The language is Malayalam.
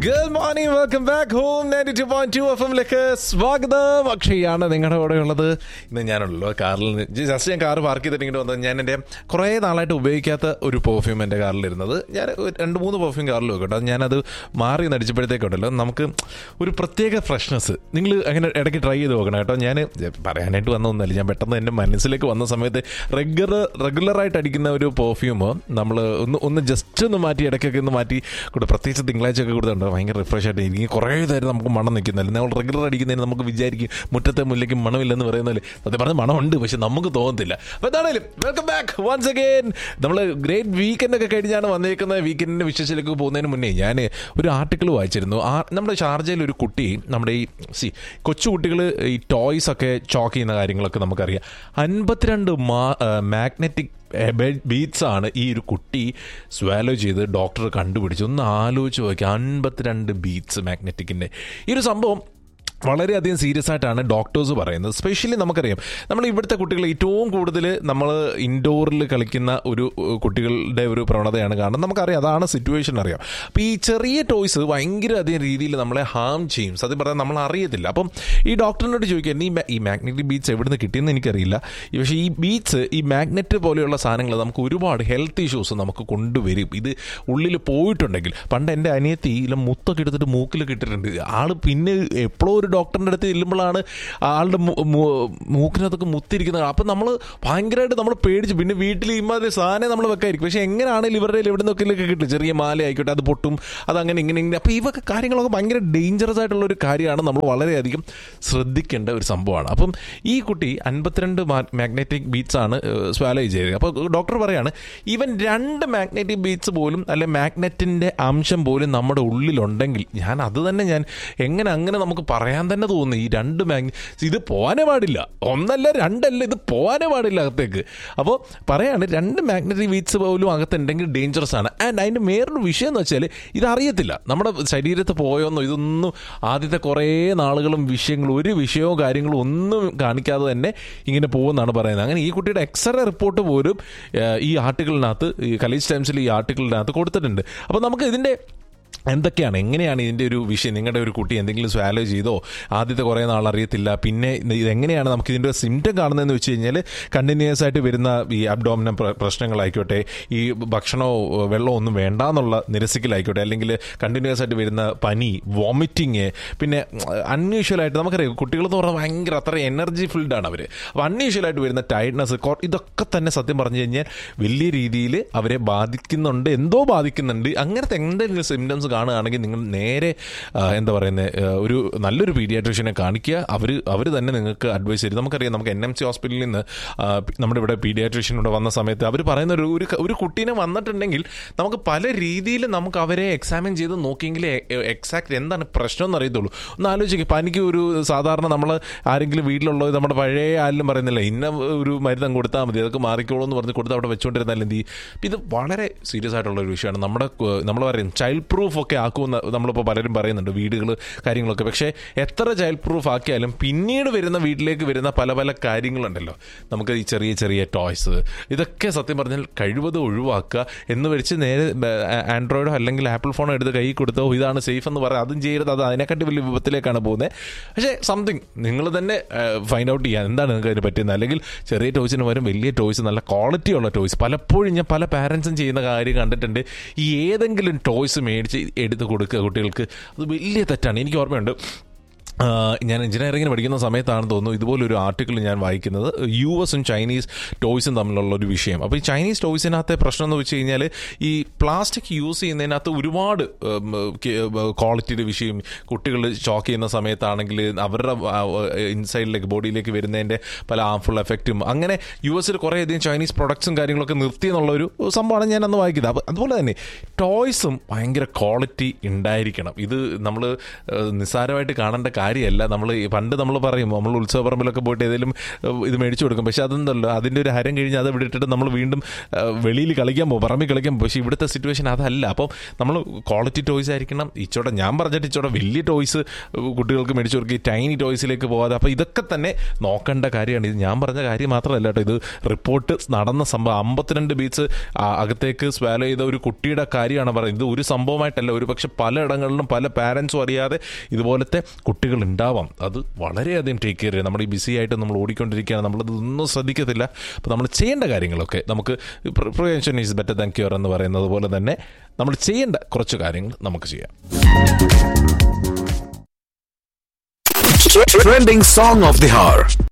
Good morning welcome back home ninety two point two F എമ്മിലേക്ക് സ്വാഗതം അക്ഷയാണ് നിങ്ങളുടെ കൂടെ ഉള്ളത് ഇന്ന് ഞാനുള്ളൂ കാറിൽ നിന്ന് ജസ്റ്റ് ഞാൻ കാർ പാർക്ക് ചെയ്തിട്ട് ഇങ്ങോട്ട് വന്നത് ഞാൻ എൻ്റെ കുറേ നാളായിട്ട് ഉപയോഗിക്കാത്ത ഒരു പെർഫ്യൂം എൻ്റെ കാറിലിരുന്നത് ഞാൻ ഒരു രണ്ട് മൂന്ന് പെർഫ്യൂം കാറിൽ വെക്കട്ടെ അത് ഞാനത് മാറി നടിച്ചപ്പോഴത്തേക്കുണ്ടല്ലോ നമുക്ക് ഒരു പ്രത്യേക ഫ്രഷ്നെസ് നിങ്ങൾ അങ്ങനെ ഇടയ്ക്ക് ട്രൈ ചെയ്ത് നോക്കണം കേട്ടോ ഞാൻ പറയാനായിട്ട് വന്നൊന്നുമല്ല ഞാൻ പെട്ടെന്ന് എൻ്റെ മനസ്സിലേക്ക് വന്ന സമയത്ത് റെഗുലർ റെഗുലറായിട്ട് അടിക്കുന്ന ഒരു പെർഫ്യൂം നമ്മൾ ഒന്ന് ഒന്ന് ജസ്റ്റ് ഒന്ന് മാറ്റി ഇടയ്ക്കൊക്കെ ഒന്ന് മാറ്റി കൂടെ പ്രത്യേകിച്ച് തിങ്കളാഴ്ചയൊക്കെ കൊടുത്തുണ്ട് ഭയങ്കര റിഫ്രഷ് ആയിട്ട് ഇരിക്കും കുറേ നേരം നമുക്ക് മണം നിൽക്കുന്നില്ല നമ്മൾ റെഗുലർ അടിക്കുന്നതിന് നമുക്ക് വിചാരിക്കും മുറ്റത്തെ മുല്ലയ്ക്ക് മണമില്ലെന്ന് പറയുന്നതിൽ സത്യം പറഞ്ഞ മണമുണ്ട് പക്ഷെ നമുക്ക് തോന്നത്തില്ല അപ്പോൾ എന്താണേലും വെൽക്കം ബാക്ക് വൺസ് അഗൈൻ നമ്മൾ ഗ്രേറ്റ് വീക്കെൻഡ് ഒക്കെ കഴിഞ്ഞാണ് വന്നേക്കുന്നത് വീക്കെൻഡിൻ്റെ വിശേഷത്തിലേക്ക് പോകുന്നതിന് മുന്നേ ഞാൻ ഒരു ആർട്ടിക്കിൾ വായിച്ചിരുന്നു ആ നമ്മുടെ ഷാർജയിൽ ഒരു കുട്ടി നമ്മുടെ ഈ സി കൊച്ചു കുട്ടികൾ ഈ ടോയ്സ് ഒക്കെ ചോക്ക് ചെയ്യുന്ന കാര്യങ്ങളൊക്കെ നമുക്കറിയാം അൻപത്തിരണ്ട് മാ മാഗ്നറ്റിക് ബീറ്റ്സ് ആണ് ഈ ഒരു കുട്ടി സ്വാലോ ചെയ്ത് ഡോക്ടർ കണ്ടുപിടിച്ചു ഒന്ന് ആലോചിച്ച് നോക്കി അൻപത്തിരണ്ട് ബീറ്റ്സ് മാഗ്നറ്റിക്കിൻ്റെ ഈ ഒരു സംഭവം വളരെയധികം സീരിയസ് ആയിട്ടാണ് ഡോക്ടേഴ്സ് പറയുന്നത് സ്പെഷ്യലി നമുക്കറിയാം നമ്മൾ ഇവിടുത്തെ കുട്ടികൾ ഏറ്റവും കൂടുതൽ നമ്മൾ ഇൻഡോറിൽ കളിക്കുന്ന ഒരു ഏഹ്, കുട്ടികളുടെ ഒരു പ്രവണതയാണ് കാരണം നമുക്കറിയാം അതാണ് സിറ്റുവേഷൻ അറിയാം അപ്പോൾ ഈ ചെറിയ ടോയ്സ് ഭയങ്കര അധികം രീതിയിൽ നമ്മളെ ഹാം ചെയ്യും സത്യം പറഞ്ഞാൽ നമ്മൾ അറിയത്തില്ല അപ്പം ഈ ഡോക്ടറിനോട് ചോദിക്കുക നീ ഈ മാഗ്നറ്റിക് ബീറ്റ്സ് എവിടെ നിന്ന് കിട്ടിയെന്ന് എനിക്കറിയില്ല ഈ പക്ഷേ ഈ ബീറ്റ്സ് ഈ മാഗ്നറ്റ് പോലെയുള്ള സാധനങ്ങൾ നമുക്ക് ഒരുപാട് ഹെൽത്ത് ഇഷ്യൂസ് നമുക്ക് കൊണ്ടുവരും ഇത് ഉള്ളിൽ പോയിട്ടുണ്ടെങ്കിൽ പണ്ട് എൻ്റെ അനിയത്തി ഇല്ല മുത്തൊക്കെ എടുത്തിട്ട് മൂക്കിൽ കിട്ടിയിട്ടുണ്ട് ആള് പിന്നെ എപ്പോഴും ഒരു ഡോക്ടറിൻ്റെ അടുത്ത് ചെല്ലുമ്പോഴാണ് ആളുടെ മൂ- മൂ- മൂക്കിനകത്തൊക്കെ മുത്തിരിക്കുന്നത് അപ്പം നമ്മൾ ഭയങ്കരമായിട്ട് നമ്മൾ പേടിച്ചു പിന്നെ വീട്ടിൽ ഇമാതിരി സാധനം നമ്മൾ വെക്കായിരിക്കും പക്ഷേ എങ്ങനെയാണെങ്കിലും ഇവരുടെ എവിടെ നിന്നൊക്കെ കിട്ടും ചെറിയ മാല ആയിക്കോട്ടെ അത് പൊട്ടും അതങ്ങനെ ഇങ്ങനെ ഇങ്ങനെ അപ്പോൾ ഇവൊക്കെ കാര്യങ്ങളൊക്കെ ഭയങ്കര ഡേഞ്ചറസ് ആയിട്ടുള്ള ഒരു കാര്യമാണ് നമ്മൾ വളരെയധികം ശ്രദ്ധിക്കേണ്ട ഒരു സംഭവമാണ് അപ്പം ഈ കുട്ടി അൻപത്തിരണ്ട് മാഗ്നറ്റിക് ബീറ്റ്സ് ആണ് സ്വാലോ ചെയ്തത് അപ്പോൾ ഡോക്ടർ പറയാണ് ഈവൻ രണ്ട് മാഗ്നറ്റിക് ബീറ്റ്സ് പോലും അല്ലെ മാഗ്നറ്റിൻ്റെ അംശം പോലും നമ്മുടെ ഉള്ളിലുണ്ടെങ്കിൽ ഞാൻ അത് തന്നെ ഞാൻ എങ്ങനെ അങ്ങനെ നമുക്ക് പറയാൻ തന്നെ തോന്നുന്നു ഈ രണ്ട് മാഗ്ന ഇത് പോകാനേ പാടില്ല ഒന്നല്ല രണ്ടല്ല ഇത് പോകാനേ പാടില്ല അകത്തേക്ക് അപ്പോൾ പറയാണ് രണ്ട് മാഗ്നറ്റിക് ബീറ്റ്സ് പോലും അകത്തുണ്ടെങ്കിൽ ഡേഞ്ചറസ് ആണ് ആൻഡ് അതിൻ്റെ വേറൊരു വിഷയം എന്ന് വെച്ചാൽ ഇതറിയത്തില്ല നമ്മുടെ ശരീരത്ത് പോയോന്നോ ഇതൊന്നും ആദ്യത്തെ കുറേ നാളുകളും വിഷയങ്ങളും ഒരു വിഷയവും കാര്യങ്ങളും ഒന്നും കാണിക്കാതെ തന്നെ ഇങ്ങനെ പോകുമെന്നാണ് പറയുന്നത് അങ്ങനെ ഈ കുട്ടിയുടെ എക്സ്റേ റിപ്പോർട്ട് പോലും ഏഹ്, ഈ ആർട്ടിക്കിളിനകത്ത് ഈ കലേജ് ടൈംസിൽ ഈ ആർട്ടിക്കിളിനകത്ത് കൊടുത്തിട്ടുണ്ട് അപ്പോൾ നമുക്ക് ഇതിൻ്റെ എന്തൊക്കെയാണ് എങ്ങനെയാണ് ഇതിൻ്റെ ഒരു വിഷയം നിങ്ങളുടെ ഒരു കുട്ടി എന്തെങ്കിലും സ്വാലോ ചെയ്തോ ആദ്യത്തെ കുറേ നാൾ അറിയത്തില്ല പിന്നെ ഇത് എങ്ങനെയാണ് നമുക്ക് ഇതിൻ്റെ സിംറ്റം കാണുന്നതെന്ന് വെച്ച് കഴിഞ്ഞാൽ കണ്ടിന്യൂസ് ആയിട്ട് വരുന്ന ഈ അബ്ഡോമിന പ്രശ്നങ്ങളായിക്കോട്ടെ ഈ ഭക്ഷണമോ വെള്ളമോ ഒന്നും വേണ്ട എന്നുള്ള നിരസിക്കലായിക്കോട്ടെ അല്ലെങ്കിൽ കണ്ടിന്യൂസ് ആയിട്ട് വരുന്ന പനി വോമിറ്റിങ് പിന്നെ അൺയൂഷ്വൽ ആയിട്ട് നമുക്കറിയാം കുട്ടികൾ എന്ന് പറഞ്ഞാൽ ഭയങ്കര അത്ര എനർജി ഫിൽഡ് ആണ് അവർ അപ്പോൾ അൺയൂഷ്വൽ ആയിട്ട് വരുന്ന ടയർഡ്നെസ് ഇതൊക്കെ തന്നെ സത്യം പറഞ്ഞു കഴിഞ്ഞാൽ വലിയ രീതിയിൽ അവരെ ബാധിക്കുന്നുണ്ട് എന്തോ ബാധിക്കുന്നുണ്ട് അങ്ങനത്തെ എന്തെങ്കിലും സിംറ്റംസ് കാണുകയാണെങ്കിൽ നിങ്ങൾ നേരെ ആ, എന്താ പറയുന്നത് ഒരു നല്ലൊരു പീഡിയാട്രീഷ്യനെ കാണിക്കുക അവർ അവർ തന്നെ നിങ്ങൾക്ക് അഡ്വൈസ് ചെയ്യും നമുക്കറിയാം നമുക്ക് എൻ എം സി ഹോസ്പിറ്റലിൽ നിന്ന് ആ, നമ്മുടെ ഇവിടെ പീഡിയാട്രീഷ്യൻ ഇവിടെ വന്ന സമയത്ത് അവർ പറയുന്ന ഒരു ഒരു ഒരു കുട്ടീനെ വന്നിട്ടുണ്ടെങ്കിൽ നമുക്ക് പല രീതിയിൽ നമുക്ക് അവരെ എക്സാമിൻ ചെയ്ത് നോക്കിയെങ്കിലേ എക്സാക്ട് എന്താണ് പ്രശ്നം എന്ന് അറിയത്തുള്ളൂ ഒന്ന് ആലോചിക്കുക പനിക്ക് ഒരു സാധാരണ നമ്മൾ ആരെങ്കിലും വീട്ടിലുള്ളത് നമ്മുടെ പഴയ ആരിലും പറയുന്നില്ല ഇന്ന ഒരു മരുന്ന് കൊടുത്താൽ മതി അതൊക്കെ മാറിക്കോളൂ എന്ന് പറഞ്ഞ് കൊടുത്ത് അവിടെ വെച്ചുകൊണ്ടിരുന്നാൽ എന്ത് ചെയ്യും അപ്പം ഇത് വളരെ സീരിയസ് ആയിട്ടുള്ള ഒരു വിഷയമാണ് നമ്മുടെ നമ്മൾ പറയും ചൈൽഡ് പ്രൂഫ് ഒക്കെ ആക്കുമെന്ന് നമ്മളിപ്പോൾ പലരും പറയുന്നുണ്ട് വീടുകൾ കാര്യങ്ങളൊക്കെ പക്ഷേ എത്ര ചൈൽഡ് പ്രൂഫ് ആക്കിയാലും പിന്നീട് വരുന്ന വീട്ടിലേക്ക് വരുന്ന പല പല കാര്യങ്ങളുണ്ടല്ലോ നമുക്ക് ഈ ചെറിയ ചെറിയ ടോയ്സ് ഇതൊക്കെ സത്യം പറഞ്ഞാൽ കഴിവത് ഒഴിവാക്കുക എന്ന് വെച്ച് നേരെ ആൻഡ്രോയിഡോ അല്ലെങ്കിൽ ആപ്പിൾ ഫോണോ എടുത്ത് കൈ കൊടുത്തോ ഇതാണ് സേഫ് എന്ന് പറയാം അതും ചെയ്യരുത് അത് അതിനെക്കാട്ടി വലിയ വിപത്തിലേക്കാണ് പോകുന്നത് പക്ഷേ സംതിങ് നിങ്ങൾ തന്നെ ഫൈൻഡ് ഔട്ട് ചെയ്യാൻ എന്താണ് നിങ്ങൾക്ക് അതിന് പറ്റുന്നത് അല്ലെങ്കിൽ ചെറിയ ടോയ്സിന് പകരം വലിയ ടോയ്സ് നല്ല ക്വാളിറ്റി ഉള്ള ടോയ്സ് പലപ്പോഴും ഞാൻ പല പാരൻസും ചെയ്യുന്ന കാര്യം കണ്ടിട്ടുണ്ട് ഈ ഏതെങ്കിലും ടോയ്സ് മേടിച്ച് എടുത്ത് കൊടുക്കുക കുട്ടികൾക്ക് അത് വലിയ തെറ്റാണ് എനിക്ക് ഓർമ്മയുണ്ട് ആ, ഞാൻ എഞ്ചിനീയറിംഗിന് പഠിക്കുന്ന സമയത്താണ് തോന്നുന്നു ഇതുപോലൊരു ആർട്ടിക്കിൾ ഞാൻ വായിക്കുന്നത് യു എസും ചൈനീസ് ടോയ്സും തമ്മിലുള്ള ഒരു വിഷയം അപ്പോൾ ഈ ചൈനീസ് ടോയ്സിനകത്തെ പ്രശ്നം എന്ന് വെച്ച് കഴിഞ്ഞാൽ ഈ പ്ലാസ്റ്റിക് യൂസ് ചെയ്യുന്നതിനകത്ത് ഒരുപാട് ക്വാളിറ്റിയുടെ വിഷയം കുട്ടികൾ ചോക്ക് ചെയ്യുന്ന സമയത്താണെങ്കിൽ അവരുടെ ഇൻസൈഡിലേക്ക് ബോഡിയിലേക്ക് വരുന്നതിൻ്റെ പല ഹാർംഫുൾ എഫക്റ്റും അങ്ങനെ യു എസിൽ കുറേയധികം ചൈനീസ് പ്രൊഡക്ട്സും കാര്യങ്ങളൊക്കെ നിർത്തി എന്നുള്ള ഒരു സംഭവമാണ് ഞാൻ അന്ന് വായിക്കുന്നത് അപ്പോൾ അതുപോലെ തന്നെ ടോയ്സും ഭയങ്കര ക്വാളിറ്റി ഉണ്ടായിരിക്കണം ഇത് നമ്മൾ നിസ്സാരമായിട്ട് കാണേണ്ട കാര്യമല്ല നമ്മൾ പണ്ട് നമ്മൾ പറയും നമ്മൾ ഉത്സവപ്പറമ്പിലൊക്കെ പോയിട്ട് ഏതെങ്കിലും ഏഹ്, ഇത് മേടിച്ചു കൊടുക്കും പക്ഷെ അതെന്തല്ലോ അതിൻ്റെ ഒരു ഹരം കഴിഞ്ഞ് അത് ഇവിടെ ഇട്ടിട്ട് നമ്മൾ വീണ്ടും ഏഹ്, വെളിയിൽ കളിക്കാൻ പോകും പറമ്പിൽ കളിക്കാൻ പോകും പക്ഷേ ഇവിടുത്തെ സിറ്റുവേഷൻ അതല്ല അപ്പോൾ നമ്മൾ ക്വാളിറ്റി ടോയ്സ് ആയിരിക്കണം ഇച്ചോടെ ഞാൻ പറഞ്ഞിട്ട് ഇച്ചോടെ വലിയ ടോയ്സ് കുട്ടികൾക്ക് മേടിച്ചു കൊടുക്കുക ഈ ടൈനി ടോയ്സിലേക്ക് പോകാതെ അപ്പോൾ ഇതൊക്കെ തന്നെ നോക്കേണ്ട കാര്യമാണ് ഇത് ഞാൻ പറഞ്ഞ കാര്യം മാത്രമല്ല കേട്ടോ ഇത് റിപ്പോർട്ട് നടന്ന സംഭവം അമ്പത്തിരണ്ട് ബീച്ച് അകത്തേക്ക് സ്വാലോ ചെയ്ത ഒരു കുട്ടിയുടെ കാര്യമാണ് പറയുന്നത് ഇത് ഒരു സംഭവമായിട്ടല്ല ഒരു പക്ഷെ പലയിടങ്ങളിലും പല പാരൻസും അറിയാതെ ഇതുപോലത്തെ കുട്ടികൾ ഉണ്ടാവാം അത് വളരെയധികം ടേക്ക് കെയർ ചെയ്യുക നമ്മൾ ഈ ബിസി ആയിട്ട് നമ്മൾ ഓടിക്കൊണ്ടിരിക്കുകയാണ് നമ്മളത് ഒന്നും ശ്രദ്ധിക്കത്തില്ല അപ്പോൾ നമ്മൾ ചെയ്യേണ്ട കാര്യങ്ങളൊക്കെ നമുക്ക് prevention is better than cure എന്ന് പറയുന്നത് പോലെ തന്നെ നമ്മൾ ചെയ്യേണ്ട കുറച്ച് കാര്യങ്ങൾ നമുക്ക് ചെയ്യാം Trending song of the hour.